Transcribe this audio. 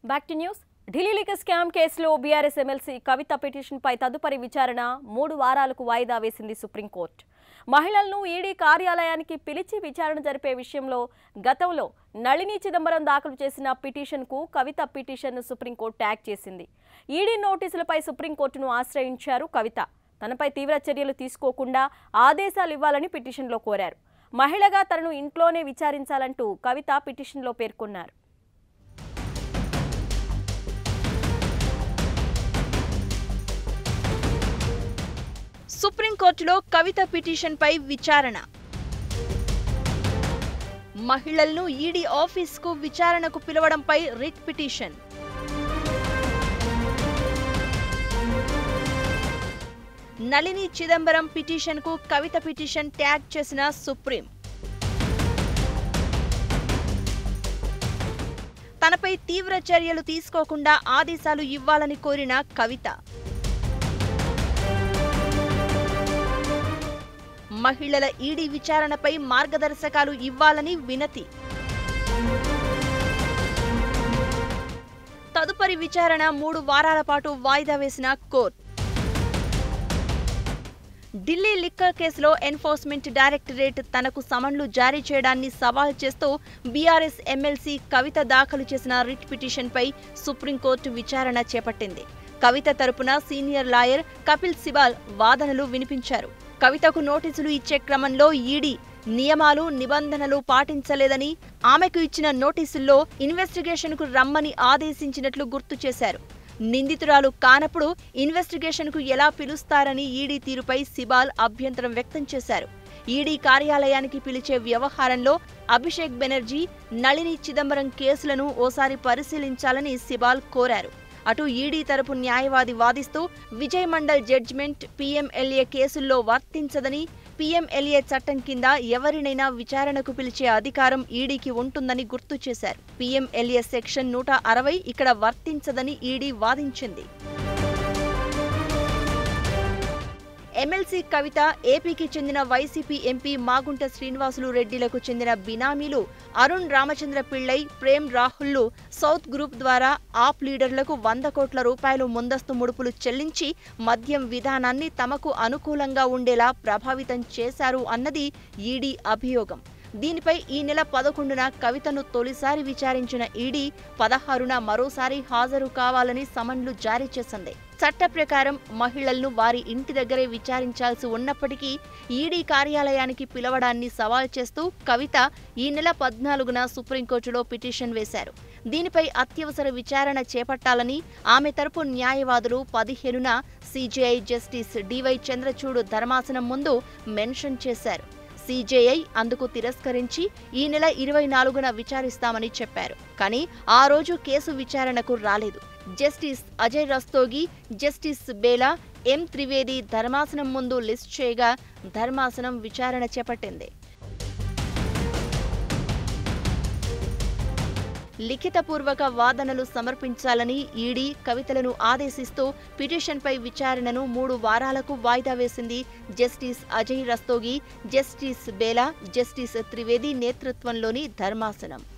back to news Delhi liquor scam కేసులో BRS MLC Kavitha పిటిషన్పై తదుపరి విచారణ మూడు వారాలకు వాయిదా వేసింది సుప్రీంకోర్టు మహిళలను ఈడీ కార్యాలయానికి పిలిచి విచారణ జరిపే విషయంలో గతంలో నళిని చిదంబరం దాఖలు చేసిన పిటిషన్కు కవిత పిటిషన్ను సుప్రీంకోర్టు ట్యాగ్ చేసింది ఈడీ నోటీసులపై సుప్రీంకోర్టును ఆశ్రయించారు కవిత తనపై తీవ్ర చర్యలు తీసుకోకుండా ఆదేశాలు ఇవ్వాలని పిటిషన్లో కోరారు మహిళగా తనను ఇంట్లోనే విచారించాలంటూ కవిత పిటిషన్లో పేర్కొన్నారు సుప్రీంకోర్టులో కవిత పిటిషన్పై విచారణ మహిళలను ఈడీ ఆఫీస్కు విచారణకు పిలవడంపై రిట్ పిటిషన్ నళిని చిదంబరం పిటిషన్కు కవిత పిటిషన్ ట్యాగ్ చేసిన సుప్రీం తనపై తీవ్ర చర్యలు తీసుకోకుండా ఆదేశాలు ఇవ్వాలని కోరిన కవిత మహిళల ఈడీ విచారణపై మార్గదర్శకాలు ఇవ్వాలని వినతి తదుపరి విచారణ మూడు వారాల పాటు వాయిదా వేసిన కోర్టు ఢిల్లీ లిక్కర్ కేసులో ఎన్ఫోర్స్మెంట్ డైరెక్టరేట్ తనకు సమన్లు జారీ చేయడాన్ని సవాల్ చేస్తూ బీఆర్ఎస్ ఎమ్మెల్సీ కవిత దాఖలు చేసిన రిట్ పిటిషన్పై సుప్రీంకోర్టు విచారణ చేపట్టింది కవిత తరపున సీనియర్ లాయర్ కపిల్ సిబాల్ వాదనలు వినిపించారు కవితకు నోటీసులు ఇచ్చే క్రమంలో ఈడీ నియమాలు నిబంధనలు పాటించలేదని ఆమెకు ఇచ్చిన నోటీసుల్లో ఇన్వెస్టిగేషన్కు రమ్మని ఆదేశించినట్లు గుర్తు చేశారు నిందితురాలు కానప్పుడు ఇన్వెస్టిగేషన్కు ఎలా పిలుస్తారని ఈడీ తీరుపై సిబాల్ అభ్యంతరం వ్యక్తం చేశారు ఈడీ కార్యాలయానికి పిలిచే వ్యవహారంలో అభిషేక్ బెనర్జీ నళిని చిదంబరం కేసులను ఓసారి పరిశీలించాలని సిబాల్ కోరారు అటు ఈడీ తరపు న్యాయవాది వాదిస్తూ విజయ్ మండల్ జడ్జిమెంట్ పీఎంఎల్ఏ కేసుల్లో వర్తించదని పీఎంఎల్ఏ చట్టం కింద ఎవరినైనా విచారణకు పిలిచే అధికారం ఈడీకి ఉంటుందని గుర్తు చేశారు పీఎంఎల్ఏ సెక్షన్ నూట అరవై ఇక్కడ వర్తించదని ఈడీ వాదించింది ఎమ్మెల్సీ కవిత ఏపీకి చెందిన వైసీపీ ఎంపీ మాగుంట శ్రీనివాసులు రెడ్డిలకు చెందిన బినామీలు అరుణ్ రామచంద్ర పిళ్ళై ప్రేమ్ రాహుల్లు సౌత్ గ్రూప్ ద్వారా ఆప్ లీడర్లకు వంద కోట్ల రూపాయలు ముందస్తు ముడుపులు చెల్లించి మద్యం విధానాన్ని తమకు అనుకూలంగా ఉండేలా ప్రభావితం చేశారు అన్నది ఈడీ అభియోగం దీనిపై ఈ నెల పదకొండున కవితను తొలిసారి విచారించిన ఈడీ పదహారున మరోసారి హాజరు కావాలని సమన్లు జారీ చేసింది చట్ట ప్రకారం మహిళలను వారి ఇంటి దగ్గరే విచారించాల్సి ఉన్నప్పటికీ ఈడీ కార్యాలయానికి పిలవడాన్ని సవాల్ చేస్తూ కవిత ఈ నెల పద్నాలుగున సుప్రీంకోర్టులో పిటిషన్ వేశారు దీనిపై అత్యవసర విచారణ చేపట్టాలని ఆమె తరపు న్యాయవాదులు పదిహేనున సీజేఐ జస్టిస్ డివై చంద్రచూడ్ ధర్మాసనం ముందు మెన్షన్ చేశారు సీజేఐ అందుకు తిరస్కరించి ఈ నెల ఇరవై నాలుగున విచారిస్తామని చెప్పారు కానీ ఆ రోజు కేసు విచారణకు రాలేదు justice Ajay Rastogi justice Bela M Trivedi ధర్మాసనం ముందు లిస్ట్ చేయగా ధర్మాసనం విచారణ చేపట్టింది లిఖితపూర్వక వాదనలు సమర్పించాలని ఈడీ కవితలను ఆదేశిస్తూ పిటిషన్పై విచారణను మూడు వారాలకు వాయిదా వేసింది justice Ajay Rastogi justice Bela justice Trivedi నేతృత్వంలోని ధర్మాసనం